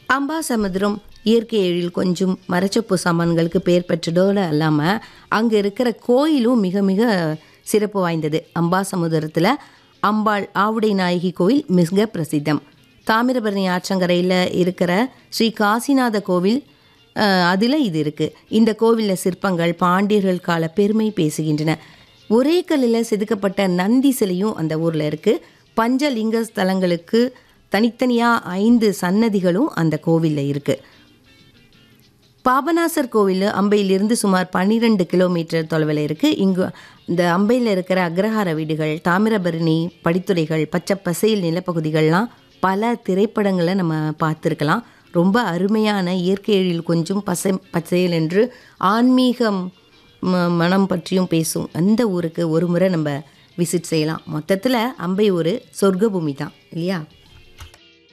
அம்பாசமுத்திரம் இயற்கை எழில் கொஞ்சம் மரச்சப்பு சாமான்களுக்கு பெயர் பெற்றதோடு இல்லாமல் அங்கே இருக்கிற கோயிலும் மிக மிக சிறப்பு வாய்ந்தது அம்பாசமுத்திரத்தில் அம்பாள் ஆவுடை நாயகி கோயில் மிக பிரசித்தம் தாமிரபரணி ஆற்றங்கரையில் இருக்கிற ஸ்ரீ காசிநாத கோவில் அதில் இது இருக்குது இந்த கோவிலில் சிற்பங்கள் பாண்டியர்கள் கால பெருமை பேசுகின்றன ஒரே கல்லில் செதுக்கப்பட்ட நந்தி சிலையும் அந்த ஊரில் இருக்குது பஞ்சலிங்க ஸ்தலங்களுக்கு தனித்தனியாக ஐந்து சன்னதிகளும் அந்த கோவிலில் இருக்குது பாபநாசர் கோவில் அம்பையிலிருந்து சுமார் பன்னிரெண்டு கிலோமீட்டர் தொலைவில் இருக்குது இங்கு இந்த அம்பையில் இருக்கிற அக்ரஹார வீடுகள் தாமிரபரணி படித்துறைகள் பச்சை பசையில் நிலப்பகுதிகள்லாம் பல திரைப்படங்களை நம்ம பார்த்துருக்கலாம் ரொம்ப அருமையான இயற்கை எழில் கொஞ்சம் பசை பச்சையல் என்று ஆன்மீகம் ம மனம் பற்றியும் பேசும் அந்த ஊருக்கு ஒரு முறை நம்ம விசிட் செய்யலாம் மொத்தத்தில் அம்பை ஒரு சொர்க்க பூமி தான் இல்லையா